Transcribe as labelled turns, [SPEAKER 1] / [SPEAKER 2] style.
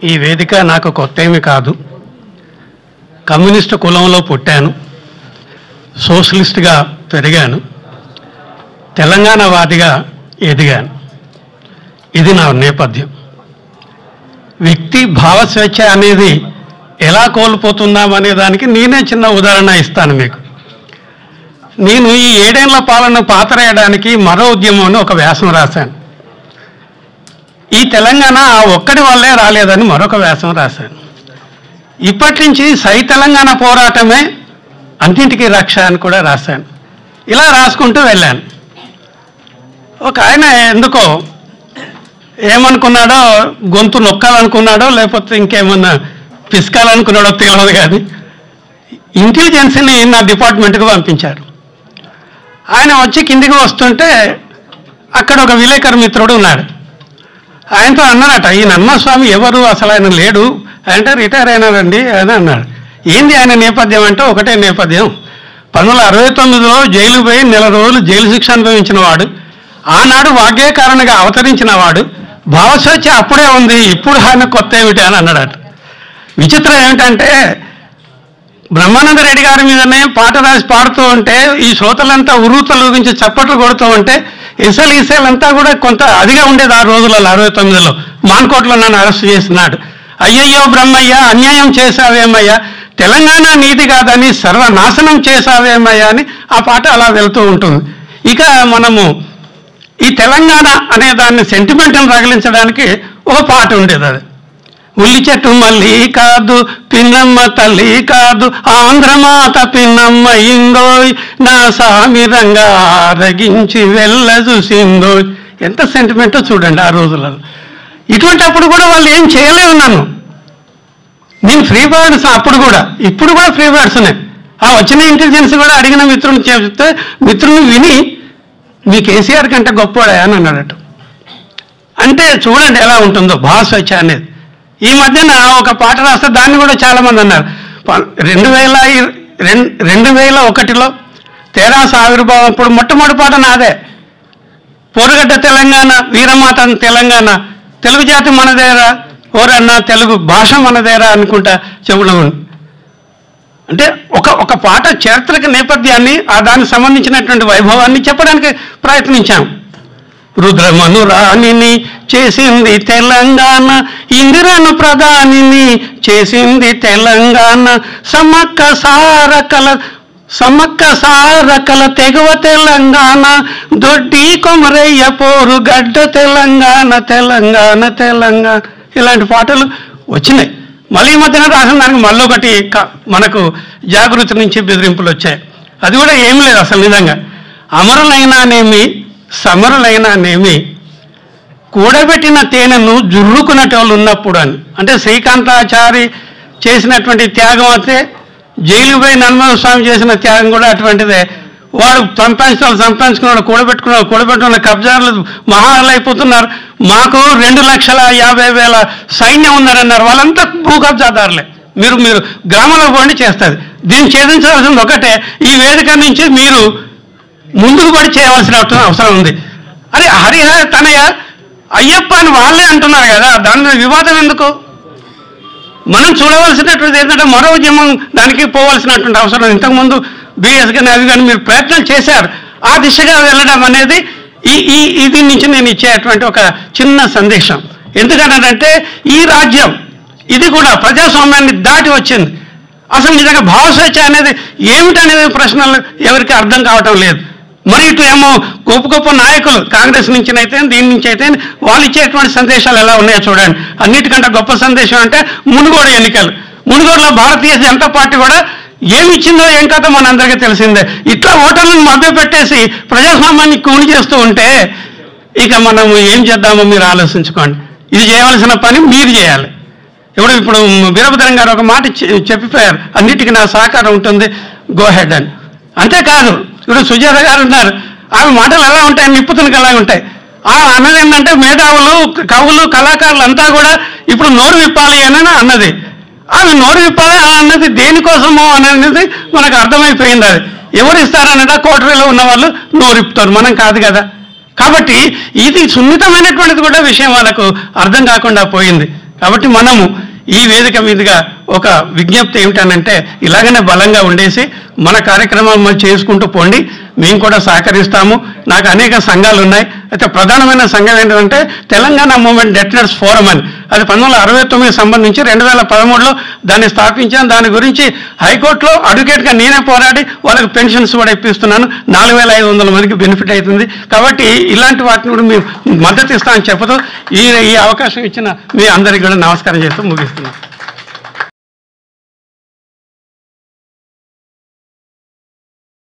[SPEAKER 1] ఈ వేదిక నాకు కొత్త ఏమీ కాదు కమ్యూనిస్టు కులంలో పుట్టాను సోషలిస్ట్గా పెరిగాను తెలంగాణ వాదిగా ఎదిగాను ఇది నా నేపథ్యం వ్యక్తి భావస్వేచ్ఛ అనేది ఎలా కోల్పోతున్నాం అనే దానికి నేనే చిన్న ఉదాహరణ ఇస్తాను మీకు నేను ఈ ఏడేళ్ల పాలన పాతరేయడానికి మరో ఉద్యమం అని ఒక వ్యాసం రాశాను ఈ తెలంగాణ ఆ ఒక్కడి వల్లే రాలేదని మరొక వ్యాసం రాశాను ఇప్పటి నుంచి సై తెలంగాణ పోరాటమే అన్నింటికీ రక్ష అని కూడా రాశాను ఇలా రాసుకుంటూ వెళ్ళాను ఒక ఆయన ఎందుకో ఏమనుకున్నాడో గొంతు నొక్కాలనుకున్నాడో లేకపోతే ఇంకేమన్నా పిసకాలనుకున్నాడో తెలియదు కానీ ఇంటెలిజెన్స్ని నా డిపార్ట్మెంట్కి పంపించారు ఆయన వచ్చి కిందికి వస్తుంటే అక్కడ ఒక విలేకరు మిత్రుడు ఉన్నాడు ఆయనతో అన్నారట ఈ నమ్మస్వామి ఎవరు అసలు ఆయన లేడు అంటే రిటైర్ అయినారండి అని అన్నాడు ఏంది ఆయన నేపథ్యం అంటే ఒకటే నేపథ్యం పంతొమ్మిది వందల అరవై తొమ్మిదిలో జైలు పోయి నెల రోజులు జైలు శిక్ష అనుభవించిన వాడు ఆనాడు వాగ్గేయకారణంగా అవతరించిన వాడు భావస్వేచ్ఛ అప్పుడే ఉంది ఇప్పుడు ఆయన కొత్త ఏమిటి అని అన్నాడట విచిత్రం ఏమిటంటే బ్రహ్మానంద రెడ్డి గారి మీదనే పాట రాసి పాడుతూ ఉంటే ఈ శ్రోతలంతా ఉరుతలు గురించి చప్పట్లు కొడుతూ ఉంటే ఇసలు ఇసలంతా కూడా కొంత అదిగా ఉండేది ఆ రోజులలో అరవై తొమ్మిదిలో మాన్కోట్లో నన్ను అరెస్ట్ చేసినాడు అయ్యయ్యో బ్రహ్మయ్య అన్యాయం చేశావేమయ్యా తెలంగాణ నీతి కాదని సర్వనాశనం చేశావేమయ్యా అని ఆ పాట అలా వెళ్తూ ఉంటుంది ఇక మనము ఈ తెలంగాణ అనే దాన్ని సెంటిమెంట్ని రగిలించడానికి ఒక పాట ఉండేది అది ఉల్లి చెట్టు మల్లి కాదు పిన్నమ్మ తల్లి కాదు ఆంధ్రమాత పిన్నమ్మ ఇందోయ్ నా సామి రంగా రగించి వెళ్ళ చూసిందోయ్ ఎంత సెంటిమెంటో చూడండి ఆ రోజులలో ఇటువంటి అప్పుడు కూడా వాళ్ళు ఏం చేయలేవు నన్ను నేను ఫ్రీ బర్డ్స్ అప్పుడు కూడా ఇప్పుడు కూడా ఫ్రీ బర్డ్స్నే ఆ వచ్చిన ఇంటెలిజెన్స్ కూడా అడిగిన మిత్రుని చెప్తే మిత్రుని విని మీ కేసీఆర్ కంటే గొప్పవాడా అని అన్నాడట అంటే చూడండి ఎలా ఉంటుందో భాస్వచ్ఛ అనేది ఈ మధ్యన ఒక పాట రాస్తే దాన్ని కూడా చాలామంది అన్నారు ప- రెండు వేల ఇ- రెం- రెండు వేల ఒకటిలో తెరాస ఆవిర్భావం అప్పుడు మొట్టమొదటి పాట నాదే పోరుగడ్డ తెలంగాణ వీరమాత తెలంగాణ తెలుగు జాతి మనదేరా ఓరన్నా తెలుగు భాష మనదేరా అనుకుంటా చెవులో ఉంది. అంటే ఒక ఒక పాట చారిత్రక నేపథ్యాన్ని ఆ దానికి సంబంధించినటువంటి వైభవాన్ని చెప్పడానికి ప్రయత్నించాం రుద్రమను రాణిని చేసింది తెలంగాణ ఇందిరను ప్రధానిని చేసింది తెలంగాణ సమ్మక్క సారకల సమ్మక్క సారకల తెగువ తెలంగాణ దొడ్డి కొమరయ్య పోరు గడ్డ తెలంగాణ తెలంగాణ తెలంగాణ ఇలాంటి పాటలు వచ్చినాయి మళ్ళీ ఈ మధ్యన రాసిన దానికి మళ్ళీ ఒకటి క- మనకు జాగృతి నుంచి బెదిరింపులు వచ్చాయి అది కూడా ఏం లేదు అసలు నిజంగా అమరులైనానేమి సమరులైనానేమి కూడబెట్టిన తేనెను జుర్రుకునేటోళ్ళు ఉన్నప్పుడు అని అంటే శ్రీకాంతాచారి చేసినటువంటి త్యాగం అయితే జైలు పోయి నన్మద స్వామి చేసిన త్యాగం కూడా అటువంటిదే వాడు సంపాదించిన వాళ్ళు సంపాదించుకున్నాడు కూడబెట్టుకున్నాడు కూడబెట్టుకున్న కబ్జాలు మహాలు అయిపోతున్నారు మాకు రెండు లక్షల యాభై వేల సైన్యం ఉన్నారన్నారు వాళ్ళంతా భూ కబ్జాదారులే మీరు మీరు గ్రామంలో పోండి చేస్తుంది దీన్ని ఛేదించవలసింది ఒకటే ఈ వేదిక నుంచి మీరు ముందుకు పడి చేయవలసిన అవసరం ఉంది అరే హరిహర తనయ అయ్యప్ప అని వాళ్ళే అంటున్నారు కదా దాని మీద వివాదం ఎందుకు మనం చూడవలసినటువంటి ఏంటంటే మరో ఉద్యమం దానికి పోవలసినటువంటి అవసరం ఉంది. ఇంతకుముందు బిఎస్ కానీ అవి కానీ మీరు ప్రయత్నం చేశారు ఆ దిశగా వెళ్ళడం అనేది ఈ ఈ ఇది నుంచి నేను ఇచ్చేటువంటి ఒక చిన్న సందేశం ఎందుకంటే ఈ రాజ్యం ఇది కూడా ప్రజాస్వామ్యాన్ని దాటి వచ్చింది అసలు నిజంగా భావస్వేచ్ఛ అనేది ఏమిటనేది ప్రశ్నలు ఎవరికి అర్థం కావటం లేదు మరి ఇటు ఏమో గొప్ప గొప్ప నాయకులు కాంగ్రెస్ నుంచి అయితే దీని నుంచి అయితే వాళ్ళు ఇచ్చేటువంటి సందేశాలు ఎలా ఉన్నాయో చూడండి అన్నిటికంటే గొప్ప సందేశం అంటే మునుగోడు ఎన్నికలు మునుగోడులో భారతీయ జనతా పార్టీ కూడా ఏమి ఇచ్చిందో ఏం కథ మనందరికీ తెలిసిందే ఇట్లా ఓటర్లను మభ్యపెట్టేసి ప్రజాస్వామ్యాన్ని కూని చేస్తూ ఉంటే ఇక మనము ఏం చేద్దామో మీరు ఆలోచించుకోండి ఇది చేయవలసిన పని మీరు చేయాలి ఇప్పుడు ఇప్పుడు వీరభద్రం గారు ఒక మాట చె- చెప్పిపోయారు అన్నిటికీ నా సహకారం ఉంటుంది గో హెడ్ అని అంతేకాదు ఇప్పుడు సుజాత గారు ఉన్నారు ఆమె మాటలు ఎలా ఉంటాయి నిప్పుతునికి ఎలా ఉంటాయి ఆ అన్నది ఏంటంటే మేధావులు కవులు కళాకారులు అంతా కూడా ఇప్పుడు నోరు విప్పాలి అని అన్నది ఆమె నోరు విప్పాలి అని అన్నది దేనికోసమో అనేది మనకు అర్థమైపోయింది అది ఎవరు ఇస్తారన్నట కోటరీలో ఉన్న వాళ్ళు నోరు విప్పుతారు మనం కాదు కదా కాబట్టి ఇది సున్నితమైనటువంటిది కూడా విషయం వాళ్ళకు అర్థం కాకుండా పోయింది కాబట్టి మనము ఈ వేదిక మీదుగా ఒక విజ్ఞప్తి ఏమిటనంటే ఇలాగనే బలంగా ఉండేసి మన కార్యక్రమాలు మనం చేసుకుంటూ పోండి మేము కూడా సహకరిస్తాము నాకు అనేక సంఘాలు ఉన్నాయి అయితే ప్రధానమైన సంఘం ఏంటంటే తెలంగాణ మూమెంట్ డెటనర్స్ ఫోరం అని అది పంతొమ్మిది వందల అరవై తొమ్మిది సంబంధించి రెండు వేల పదమూడులో దాన్ని స్థాపించాను దాని గురించి హైకోర్టులో అడ్వకేట్గా నేనే పోరాడి వాళ్ళకి పెన్షన్స్ కూడా ఇప్పిస్తున్నాను నాలుగు వేల ఐదు వందల మందికి బెనిఫిట్ అవుతుంది కాబట్టి ఇలాంటి వాటిని కూడా మేము మద్దతు ఇస్తామని చెబుతూ ఈ ఈ అవకాశం ఇచ్చిన మీ అందరికీ కూడా నమస్కారం చేస్తూ ముగిస్తున్నాను